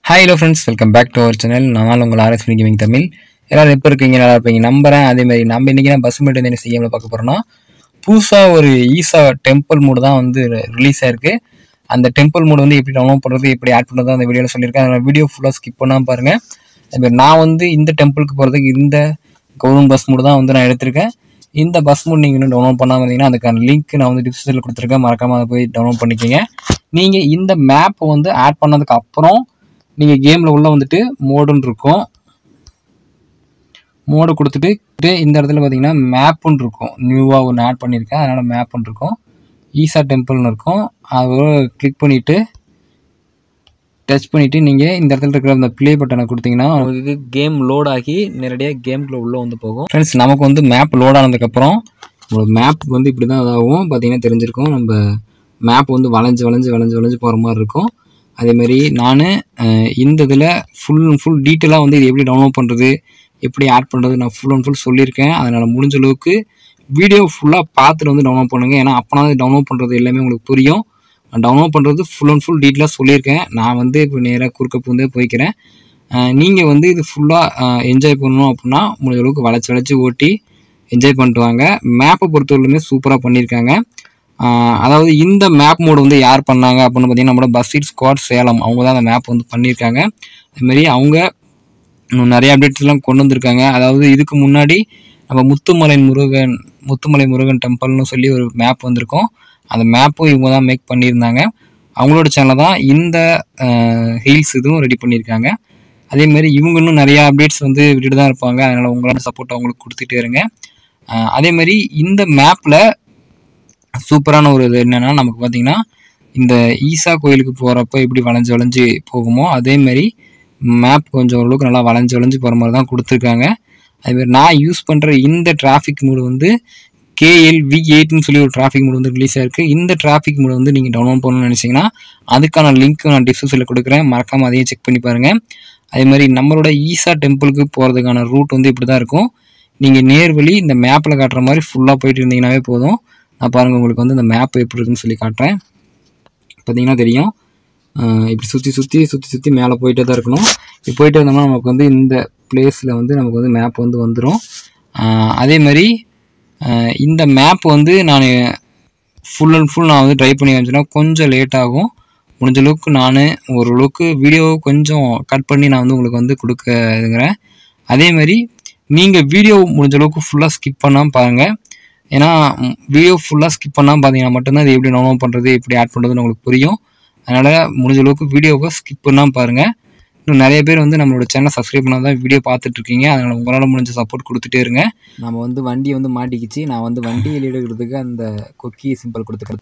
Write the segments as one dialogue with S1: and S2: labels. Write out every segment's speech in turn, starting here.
S1: hi hello friends welcome back to our channel நான் உங்கள் RS gaming Tamil எல்லாரும் எப்போ இருக்கீங்க நல்லா இருப்பீங்க நம்புறேன் அதே மாதிரி நம்ம இன்றைக்கி நான் பஸ் மட்டும் என்ன செய்யாமல் பார்க்க போகிறோம்னா புதுசாக ஒரு ஈசா டெம்பிள் மூடு தான் வந்து ரிலீஸ் ஆயிருக்கு அந்த டெம்பிள் மூடு வந்து எப்படி டவுன்லோட் பண்ணுறது எப்படி ஆட் பண்ணுறது அந்த வீடியோவில் சொல்லியிருக்கேன் அதனால் வீடியோ ஃபுல்லாக ஸ்கிப் பண்ணாமல் பாருங்கள் அதே மாதிரி நான் வந்து இந்த டெம்பிளுக்கு போகிறதுக்கு இந்த கவர்மெண்ட் பஸ் மூடு தான் வந்து நான் எடுத்திருக்கேன் இந்த பஸ் மூட் நீங்கள் இன்னும் டவுன்லோட் பண்ணாமல் இருந்தீங்கன்னா அதுக்கான லிங்க் நான் வந்து டிஸ்கிரிப்ஷனில் கொடுத்துருக்கேன் மறக்காமல் அதை போய் டவுன்லோட் பண்ணிக்கோங்க நீங்கள் இந்த மேப் வந்து ஆட் பண்ணதுக்கு அப்புறம் நீங்கள் கேமில் உள்ளே வந்துட்டு மோடுன்னு இருக்கும் மோடு கொடுத்துட்டு இந்த இடத்துல பார்த்தீங்கன்னா மேப்புன்னு இருக்கும் நியூவாக ஒன்று ஆட் பண்ணியிருக்கேன் அதனால் மேப்புன்னு இருக்கும் ஈசா டெம்பிள்னு இருக்கும் அது கிளிக் பண்ணிவிட்டு டச் பண்ணிவிட்டு நீங்கள் இந்த இடத்துல இருக்கிற அந்த ப்ளே பட்டனை கொடுத்தீங்கன்னா உங்களுக்கு கேம் லோட் ஆகி நேரடியாக கேம்குள்ளே உள்ளே வந்து போகும் ஃப்ரெண்ட்ஸ் நமக்கு வந்து மேப் லோட் ஆனதுக்கப்புறம் உங்களோட மேப் வந்து இப்படி தான் இதாகும் பார்த்தீங்கன்னா தெரிஞ்சிருக்கும் நம்ம மேப் வந்து வளைஞ்சு வளைஞ்சு வளைஞ்சு வளைஞ்சு போகிற மாதிரி இருக்கும் அதேமாரி நான் இந்த இதில் ஃபுல் அண்ட் ஃபுல் டீட்டெயிலாக வந்து இது எப்படி டவுன்லோட் பண்ணுறது எப்படி ஆட் பண்ணுறது நான் ஃபுல் அண்ட் ஃபுல் சொல்லியிருக்கேன் அதனால் முடிஞ்ச அளவுக்கு வீடியோ ஃபுல்லாக பார்த்துட்டு வந்து டவுன்லோட் பண்ணுங்கள் ஏன்னா அப்போனா டவுன்லோட் பண்ணுறது எல்லாமே உங்களுக்கு புரியும் நான் டவுன்லோட் பண்ணுறது ஃபுல் அண்ட் ஃபுல் டீட்டெயிலாக சொல்லியிருக்கேன் நான் வந்து இப்போ நேராக குறுக்க பூந்தே போய்க்கிறேன் நீங்கள் வந்து இது ஃபுல்லாக என்ஜாய் பண்ணணும் அப்படின்னா முடிஞ்ச அளவுக்கு வளைச்சி வளைச்சி ஓட்டி என்ஜாய் பண்ணிட்டு வாங்க மேப்பை பொறுத்தவரையிலுமே சூப்பராக பண்ணியிருக்காங்க அதாவது இந்த மேப் மோடு வந்து யார் பண்ணாங்க அப்படின்னு பார்த்தீங்கன்னா நம்மளோட பஸ்ஸீட் ஸ்குவாட் சேலம் அவங்க தான் அந்த மேப் வந்து பண்ணியிருக்காங்க அதுமாரி அவங்க இன்னும் நிறைய அப்டேட்ஸ்லாம் கொண்டு வந்திருக்காங்க அதாவது இதுக்கு முன்னாடி நம்ம முத்துமலை முருகன் முத்துமலை முருகன் டெம்பிள்னு சொல்லி ஒரு மேப் வந்திருக்கோம் அந்த மேப்பும் இவங்க தான் மேக் பண்ணியிருந்தாங்க அவங்களோட சேனலில் தான் இந்த ஹீல்ஸ் இதுவும் ரெடி பண்ணியிருக்காங்க அதேமாரி இவங்க இன்னும் நிறையா அப்டேட்ஸ் வந்து விட்டுட்டு தான் இருப்பாங்க அதனால் உங்களோட சப்போர்ட் அவங்களுக்கு கொடுத்துட்டே இருங்க அதேமாதிரி இந்த மேப்பில் சூப்பரான ஒரு இது என்னென்னா நமக்கு பார்த்திங்கன்னா இந்த ஈசா கோயிலுக்கு போகிறப்ப எப்படி வளைஞ்சு வளைஞ்சு போகுமோ அதேமாரி மேப் கொஞ்சம் ஓரளவுக்கு நல்லா வளைஞ்சு வளைஞ்சு போகிற மாதிரி தான் கொடுத்துருக்காங்க அதுமாதிரி நான் யூஸ் பண்ணுற இந்த டிராஃபிக் மூடு வந்து கேஎல் வி எயிட்னு சொல்லி ஒரு டிராஃபிக் மூடு வந்து ரிலீஸ் ஆயிருக்கு இந்த டிராஃபிக் மூடு வந்து நீங்கள் டவுன்லோட் பண்ணணும்னு நினச்சிங்கன்னா அதுக்கான லிங்க் நான் டிஸ்கிரிப்ஷனில் கொடுக்குறேன் மறக்காமல் அதையும் செக் பண்ணி பாருங்கள் அதே மாதிரி நம்மளோட ஈசா டெம்பிளுக்கு போகிறதுக்கான ரூட் வந்து இப்படி தான் இருக்கும் நீங்கள் நேர் வழி இந்த மேப்பில் காட்டுற மாதிரி ஃபுல்லாக போயிட்டு இருந்தீங்கன்னாவே போதும் நான் பாருங்கள் உங்களுக்கு வந்து இந்த மேப் எப்படி இருக்குன்னு சொல்லி காட்டுறேன் பார்த்தீங்கன்னா தெரியும் இப்படி சுற்றி சுற்றி சுற்றி சுற்றி மேலே போயிட்டே தான் இருக்கணும் இப்படி போயிட்டு இருந்தோம்னா நமக்கு வந்து இந்த பிளேஸில் வந்து நமக்கு வந்து மேப் வந்து வந்துடும் அதே மாதிரி இந்த மேப் வந்து நான் ஃபுல் அண்ட் ஃபுல் நான் வந்து ட்ரை பண்ணி காமிச்சேன்னா கொஞ்சம் லேட் ஆகும் முடிஞ்ச அளவுக்கு நான் ஓரளவுக்கு வீடியோ கொஞ்சம் கட் பண்ணி நான் வந்து உங்களுக்கு வந்து கொடுக்க இதுங்கிறேன் அதே மாதிரி நீங்கள் வீடியோ முடிஞ்ச அளவுக்கு ஃபுல்லாக ஸ்கிப் பண்ணாமல் பாருங்கள் ஏன்னா வீடியோ ஃபுல்லாக ஸ்கிப் பண்ணால் பார்த்தீங்கன்னா மட்டும்தான் இது எப்படி டவுன்லோட் பண்ணுறது எப்படி ஆட் பண்ணுறதுன்னு உங்களுக்கு புரியும் அதனால் முடிஞ்ச அளவுக்கு வீடியோவை ஸ்கிப் பண்ணாமல் பாருங்கள் இன்னும் நிறைய பேர் வந்து நம்மளோட சேனல் சப்ஸ்கிரைப் பண்ணால் தான் வீடியோ பார்த்துட்ருக்கீங்க அதனால் உங்களால் முடிஞ்ச சப்போர்ட் கொடுத்துட்டே இருங்க நம்ம வந்து வண்டி வந்து மாட்டிக்கிச்சு நான் வந்து வண்டி எழுதுறதுக்கு அந்த கொக்கி சிம்பிள் கொடுத்துக்கிறேன்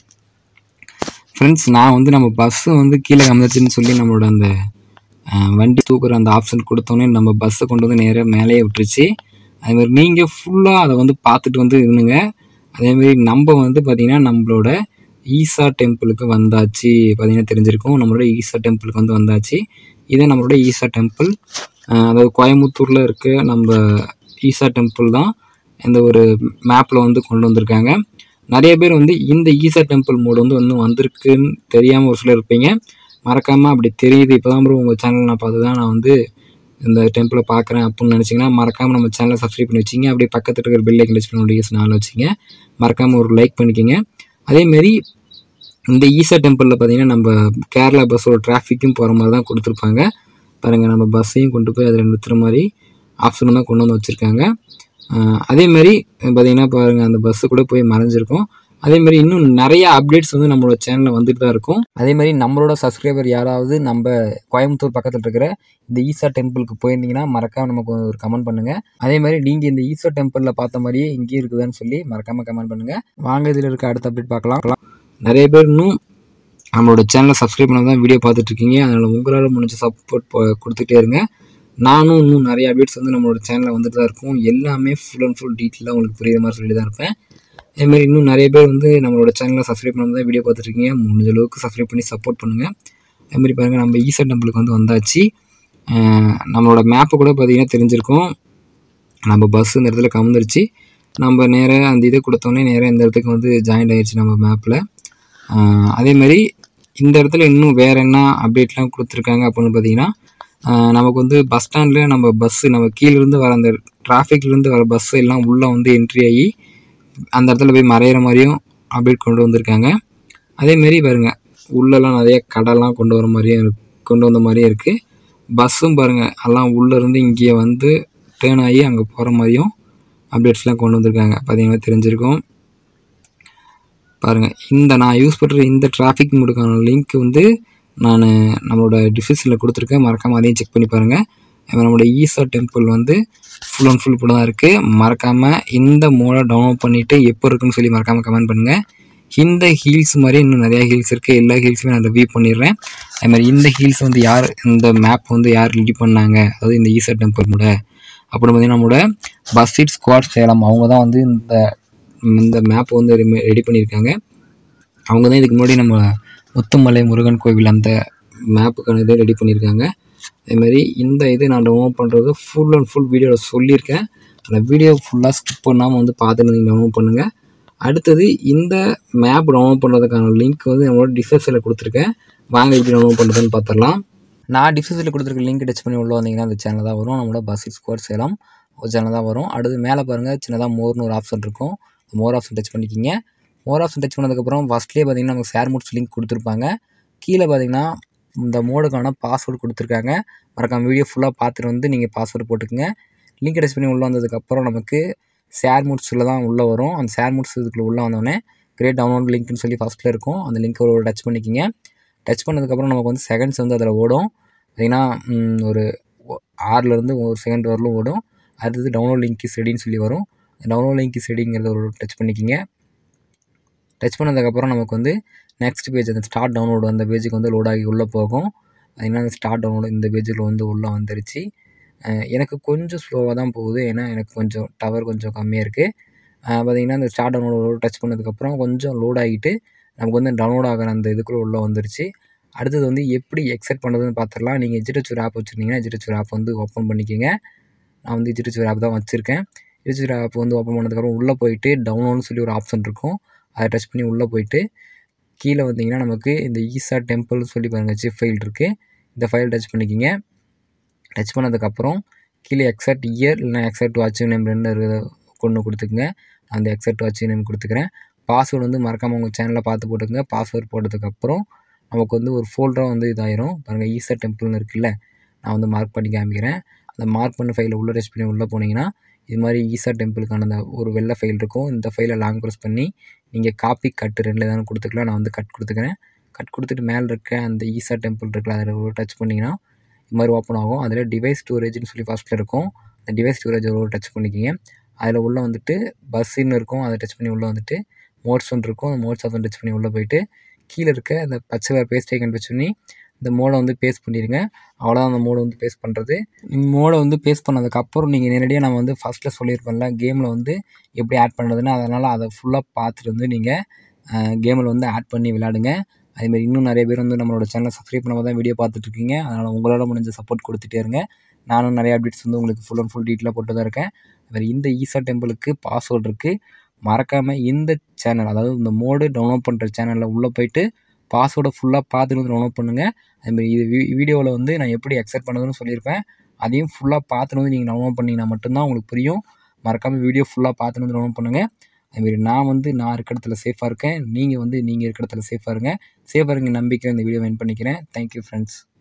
S1: ஃப்ரெண்ட்ஸ் நான் வந்து நம்ம பஸ்ஸு வந்து கீழே கமிச்சுன்னு சொல்லி நம்மளோட அந்த வண்டி தூக்குற அந்த ஆப்ஷன் கொடுத்தோன்னே நம்ம பஸ்ஸை கொண்டு வந்து நேராக மேலேயே விட்டுருச்சு அதுமாதிரி நீங்கள் ஃபுல்லாக அதை வந்து பார்த்துட்டு வந்து இருந்துங்க அதேமாரி நம்ம வந்து பார்த்திங்கன்னா நம்மளோட ஈசா டெம்பிளுக்கு வந்தாச்சு பார்த்திங்கன்னா தெரிஞ்சிருக்கும் நம்மளோட ஈசா டெம்பிளுக்கு வந்து வந்தாச்சு இதே நம்மளோட ஈசா டெம்பிள் அதாவது கோயம்புத்தூரில் இருக்க நம்ம ஈசா டெம்பிள் தான் இந்த ஒரு மேப்பில் வந்து கொண்டு வந்திருக்காங்க நிறைய பேர் வந்து இந்த ஈசா டெம்பிள் மோடு வந்து இன்னும் வந்திருக்குன்னு தெரியாமல் ஒரு சிலர் இருப்பீங்க மறக்காமல் அப்படி தெரியுது இப்போ தான் ப்ரோ உங்கள் சேனல் நான் பார்த்து தான் நான் வந்து இந்த டெம்பிளை பார்க்குறேன் அப்படின்னு நினச்சிங்கன்னா மறக்காமல் நம்ம சேனலை சப்ஸ்கிரைப் பண்ணி வச்சிங்க அப்படியே பக்கத்தில் இருக்கிற பெல் ஐக்கன் டச் பண்ணி நோட்டிஃபிகேஷன் ஆன் வச்சிங்க மறக்காமல் ஒரு லைக் பண்ணிக்கோங்க அதேமாரி இந்த ஈசா டெம்பிளில் பார்த்தீங்கன்னா நம்ம கேரளா பஸ்ஸோட டிராஃபிக்கும் போகிற மாதிரி தான் கொடுத்துருப்பாங்க பாருங்கள் நம்ம பஸ்ஸையும் கொண்டு போய் அதில் நிறுத்துற மாதிரி ஆப்ஷனும் தான் கொண்டு வந்து வச்சுருக்காங்க அதேமாரி பார்த்திங்கன்னா பாருங்கள் அந்த பஸ்ஸு கூட போய் மறைஞ்சிருக்கும் அதேமாதிரி இன்னும் நிறைய அப்டேட்ஸ் வந்து நம்மளோட சேனலில் வந்துட்டு தான் இருக்கும் அதேமாதிரி நம்மளோட சப்ஸ்கிரைபர் யாராவது நம்ம கோயம்புத்தூர் பக்கத்தில் இருக்கிற இந்த ஈசா டெம்பிளுக்கு போயிருந்தீங்கன்னா மறக்காமல் நமக்கு ஒரு கமெண்ட் பண்ணுங்கள் அதே மாதிரி நீங்கள் இந்த ஈசா டெம்பிளில் பார்த்த மாதிரியே இங்கேயும் இருக்குதான்னு சொல்லி மறக்காமல் கமெண்ட் பண்ணுங்கள் வாங்க இதில் இருக்க அடுத்த அப்டேட் பார்க்கலாம் நிறைய பேர் இன்னும் நம்மளோட சேனலை சப்ஸ்கிரைப் பண்ண தான் வீடியோ பார்த்துட்ருக்கீங்க அதனால் உங்களால் முடிஞ்ச சப்போர்ட் கொடுத்துட்டே இருங்க நானும் இன்னும் நிறைய அப்டேட்ஸ் வந்து நம்மளோட சேனலில் வந்துட்டு தான் இருக்கும் எல்லாமே ஃபுல் அண்ட் ஃபுல் டீட்டெயிலாக உங்களுக்கு புரியுற மாதிரி சொல்லி தான் இருப்பேன் அதேமாதிரி இன்னும் நிறைய பேர் வந்து நம்மளோட சேனலை சப்ஸ்கிரைப் பண்ணாமல் தான் வீடியோ பார்த்துட்ருக்கீங்க முடிஞ்ச அளவுக்கு சப்ஸ்கிரைப் பண்ணி சப்போர்ட் பண்ணுங்கள் அதுமாதிரி பாருங்கள் நம்ம ஈசா டெம்பிளுக்கு வந்து வந்தாச்சு நம்மளோட மேப்பு கூட பார்த்திங்கன்னா தெரிஞ்சிருக்கும் நம்ம பஸ் இந்த இடத்துல கவுந்துருச்சு நம்ம நேராக அந்த இதை கொடுத்தோன்னே நேராக இந்த இடத்துக்கு வந்து ஜாயிண்ட் ஆயிடுச்சு நம்ம மேப்பில் அதே மாதிரி இந்த இடத்துல இன்னும் வேறு என்ன அப்டேட்லாம் கொடுத்துருக்காங்க அப்படின்னு பார்த்தீங்கன்னா ஆஹ் நமக்கு வந்து பஸ் ஸ்டாண்டில் நம்ம பஸ்ஸு நம்ம கீழேருந்து வர அந்த டிராஃபிக்லேருந்து வர பஸ் எல்லாம் உள்ளே வந்து என்ட்ரி ஆகி அந்த இடத்துல போய் மறையிற மாதிரியும் அப்டேட் கொண்டு வந்திருக்காங்க அதேமாரி பாருங்க உள்ளெல்லாம் நிறைய கடைலாம் கொண்டு வர மாதிரியும் இருக்கு கொண்டு வந்த மாதிரியும் இருக்குது பஸ்ஸும் பாருங்கள் எல்லாம் உள்ளேருந்து இங்கே வந்து டேர்ன் ஆகி அங்கே போகிற மாதிரியும் அப்டேட்ஸ்லாம் கொண்டு வந்திருக்காங்க பார்த்தீங்கன்னா தெரிஞ்சிருக்கும் பாருங்கள் இந்த நான் யூஸ் பண்ணுற இந்த டிராஃபிக் மோடுக்கான லிங்க் வந்து நான் நம்மளோட டிஸ்கிரிப்ஷனில் கொடுத்துருக்கேன் மறக்காமல் அதையும் செக் பண்ணி பாருங்கள் இப்போ நம்மளோட ஈசா டெம்பிள் வந்து ஃபுல் அண்ட் ஃபுல் இப்படி தான் இருக்குது மறக்காமல் இந்த மோடை டவுன்லோட் பண்ணிவிட்டு எப்போ இருக்குன்னு சொல்லி மறக்காமல் கமெண்ட் பண்ணுங்கள் இந்த ஹீல்ஸ் மாதிரி இன்னும் நிறையா ஹீல்ஸ் இருக்குது எல்லா ஹீல்ஸுமே நான் ரிவ்யூ பண்ணிடுறேன் அதே மாதிரி இந்த ஹீல்ஸ் வந்து யார் இந்த மேப் வந்து யார் ரெடி பண்ணாங்க அதாவது இந்த ஈசா டெம்பிள் மூட அப்படின்னு பார்த்தீங்கன்னா நம்மளோட பஸ் சீட் ஸ்குவாட் சேலம் அவங்க தான் வந்து இந்த இந்த மேப் வந்து ரெடி பண்ணியிருக்காங்க அவங்க தான் இதுக்கு முன்னாடி நம்ம முத்துமலை முருகன் கோவில் அந்த மேப்புக்கான இதை ரெடி பண்ணியிருக்காங்க அதேமாதிரி இந்த இது நான் டவுன்லோட் பண்ணுறது ஃபுல் அண்ட் ஃபுல் வீடியோவில் சொல்லியிருக்கேன் அந்த வீடியோ ஃபுல்லாக ஸ்கிப் பண்ணாமல் வந்து பார்த்துட்டு நீங்கள் டவுன்லோட் பண்ணுங்கள் அடுத்தது இந்த மேப் டவுன்லோட் பண்ணுறதுக்கான லிங்க் வந்து நம்மளோட டிஸ்கிரிப்ஷனில் கொடுத்துருக்கேன் வாங்க எப்படி டவுன்லோட் பண்ணுறதுன்னு பார்த்துடலாம் நான் டிஸ்கிரிப்ஷனில் கொடுத்துருக்க லிங்க் டச் பண்ணி உள்ளே வந்தீங்கன்னா அந்த சேனல் தான் வரும் நம்மளோட பஸ் ஸ்கோர் சேலம் ஒரு சேனல் தான் வரும் அடுத்து மேலே பாருங்கள் சின்னதாக மோர்னு ஒரு ஆப்ஷன் இருக்கும் மோர் ஆப்ஷன் டச் பண்ணிக்கிங்க மோர் ஆப்ஷன் டச் பண்ணதுக்கப்புறம் ஃபஸ்ட்லேயே பார்த்தீங்கன்னா நமக்கு ஷேர் மூட்ஸ் லிங்க் கொடுத்துருப்பாங்க கீழே பார்த்தீங்கன்னா இந்த மோடுக்கான பாஸ்வேர்டு கொடுத்துருக்காங்க மறக்காம வீடியோ ஃபுல்லாக பார்த்துட்டு வந்து நீங்கள் பாஸ்வேர்டு போட்டுக்கோங்க லிங்க் டச் பண்ணி உள்ளே வந்ததுக்கப்புறம் நமக்கு ஷேர் மூட்ஸில் தான் உள்ளே வரும் அந்த ஷேர் மூட்ஸ் இதுக்குள்ளே உள்ளே வந்தோடனே கிரேட் டவுன்லோட் லிங்க்னு சொல்லி ஃபஸ்ட்டில் இருக்கும் அந்த லிங்க் ஒரு டச் பண்ணிக்கிங்க டச் பண்ணதுக்கப்புறம் நமக்கு வந்து செகண்ட்ஸ் வந்து அதில் ஓடும் பார்த்தீங்கன்னா ம், ஒரு ஒ- ஆறுலேருந்து ஒரு செகண்ட் வரலும் ஓடும் அடுத்தது டவுன்லோட் லிங்க் இஸ் ரெடின்னு சொல்லி வரும் டவுன்லோட் லிங்க் இஸ் ரெடிங்கிறத ஒரு டச் பண்ணிக்கிங்க டச் பண்ணதுக்கப்புறம் நமக்கு வந்து நெக்ஸ்ட் பேஜ் அந்த ஸ்டார்ட் டவுன்லோடு அந்த பேஜுக்கு வந்து லோட் ஆகி உள்ளே போகும் அதுனா அந்த ஸ்டார்ட் டவுன்லோடு இந்த பேஜில் வந்து உள்ளே வந்துருச்சு அஹ் எனக்கு கொஞ்சம் ஸ்லோவாக தான் போகுது ஏன்னா எனக்கு கொஞ்சம் டவர் கொஞ்சம் கம்மியாக இருக்குது பார்த்தீங்கன்னா அந்த ஸ்டார்ட் டவுன்லோடு டச் பண்ணதுக்கப்புறம் கொஞ்சம் லோட் ஆகிட்டு நமக்கு வந்து டவுன்லோட் ஆகிற அந்த இதுக்குள்ளே உள்ளே வந்துருச்சு அடுத்தது வந்து எப்படி எக்ஸெட் பண்ணுறதுன்னு பார்த்துடலாம் நீங்கள் எஜிடச்சூர் ஆப் வச்சுருந்தீங்கன்னா எஜிடச்சூர் ஆப் வந்து ஓப்பன் பண்ணிக்கோங்க நான் வந்து எஜிடச்சூர் ஆப் தான் வச்சுருக்கேன் எஜிடச்சூர் ஆப் வந்து ஓப்பன் பண்ணதுக்கப்புறம் உள்ளே போயிட்டு டவுன்லோட்னு சொல்லி ஒரு ஆப்ஷன் இருக்கும் அதை டச் பண்ணி உள்ளே போயிட்டு கீழே வந்தீங்கன்னா நமக்கு இந்த ஈசா டெம்பிள்னு சொல்லி பாருங்கள் ஜிப் ஃபைல் இருக்குது இந்த ஃபைல் டச் பண்ணிக்கிங்க டச் பண்ணதுக்கப்புறம் கீழே எக்ஸாக்ட் இயர் இல்லைனா எக்ஸாக்ட் வாட்ச் நேம் ரெண்டு இருக்கிறத கொண்டு கொடுத்துக்குங்க அந்த எக்ஸாக்ட் வாட்ச் நேம் கொடுத்துக்கிறேன் பாஸ்வேர்டு வந்து மறக்காமல் உங்கள் சேனலில் பார்த்து போட்டுக்கங்க பாஸ்வேர்டு போட்டதுக்கப்புறம் நமக்கு வந்து ஒரு ஃபோல்டராக வந்து இதாயிரும் பாருங்கள் ஈசா டெம்பிள்னு இருக்குல்ல நான் வந்து மார்க் பண்ணி காமிக்கிறேன் அந்த மார்க் பண்ண ஃபைலை உள்ளே டச் பண்ணி உள்ளே போனீங்கன்னா இது மாதிரி ஈசா டெம்பிளுக்கான அந்த ஒரு வெள்ளை ஃபைல் இருக்கும் இந்த ஃபைலை லாங் ப்ரெஸ் பண்ணி நீங்கள் காப்பி கட்டு ரெண்டு எதாவது கொடுத்துக்கலாம் நான் வந்து கட் கொடுத்துக்கிறேன் கட் கொடுத்துட்டு மேலே இருக்க அந்த ஈசா டெம்பிள் இருக்குல்ல அதில் ஒரு டச் பண்ணிங்கன்னா இது மாதிரி ஓப்பன் ஆகும் அதில் டிவைஸ் ஸ்டோரேஜ்னு சொல்லி ஃபஸ்ட்டில் இருக்கும் அந்த டிவைஸ் ஸ்டோரேஜ் ஒரு டச் பண்ணிக்கிங்க அதில் உள்ளே வந்துட்டு பஸ்ஸுன்னு இருக்கும் அதை டச் பண்ணி உள்ளே வந்துட்டு மோட்ஸ் ஒன்று இருக்கும் அந்த மோட்ஸ் ஆப்ஷன் டச் பண்ணி உள்ளே போயிட்டு கீழே இருக்க அந்த பச்சை கலர் பேஸ்ட் ஐக்கன் டச் பண்ணி இந்த மோடை வந்து பேஸ்ட் பண்ணிடுங்க அவ்வளோதான் அந்த மோடை வந்து பேஸ்ட் பண்ணுறது இந்த மோடை வந்து பேஸ்ட் பண்ணதுக்கப்புறம் நீங்கள் நேரடியாக நம்ம வந்து ஃபஸ்ட்டில் சொல்லியிருப்பேன்ல கேமில் வந்து எப்படி ஆட் பண்ணுறதுன்னு அதனால் அதை ஃபுல்லாக பார்த்துட்டு வந்து நீங்கள் கேமில் வந்து ஆட் பண்ணி விளையாடுங்க அதேமாதிரி இன்னும் நிறைய பேர் வந்து நம்மளோட சேனலை சப்ஸ்கிரைப் பண்ணாமல் தான் வீடியோ பார்த்துட்ருக்கீங்க அதனால் உங்களால் முடிஞ்ச சப்போர்ட் கொடுத்துட்டே இருங்க நானும் நிறைய அப்டேட்ஸ் வந்து உங்களுக்கு ஃபுல் அண்ட் ஃபுல் டீட்டெயிலாக போட்டு தான் இருக்கேன் அதுமாதிரி இந்த ஈசா டெம்பிளுக்கு பாஸ்வேர்டு இருக்குது மறக்காமல் இந்த சேனல் அதாவது இந்த மோடு டவுன்லோட் பண்ணுற சேனலில் உள்ளே போயிட்டு பாஸ்வேர்டை ஃபுல்லாக பார்த்துட்டு வந்து டவுன்லோட் பண்ணுங்கள் அதுமாதிரி இது வீடியோவில் வந்து நான் எப்படி எக்ஸெப்ட் பண்ணுறதுன்னு சொல்லியிருப்பேன் அதையும் ஃபுல்லாக பார்த்துட்டு வந்து நீங்கள் டவுன்லோட் பண்ணிங்கன்னா மட்டும்தான் உங்களுக்கு புரியும் மறக்காமல் வீடியோ ஃபுல்லாக பார்த்துட்டு வந்து டவுன்லோட் பண்ணுங்கள் அதுமாரி நான் வந்து நான் இருக்க இடத்துல சேஃபாக இருக்கேன் நீங்கள் வந்து நீங்கள் இருக்க இடத்துல சேஃபாக இருங்க சேஃபாக இருங்க நம்பிக்கை இந்த வீடியோ வென் பண்ணிக்கிறேன் தேங்க்யூ ஃப்ரெண்ட்ஸ்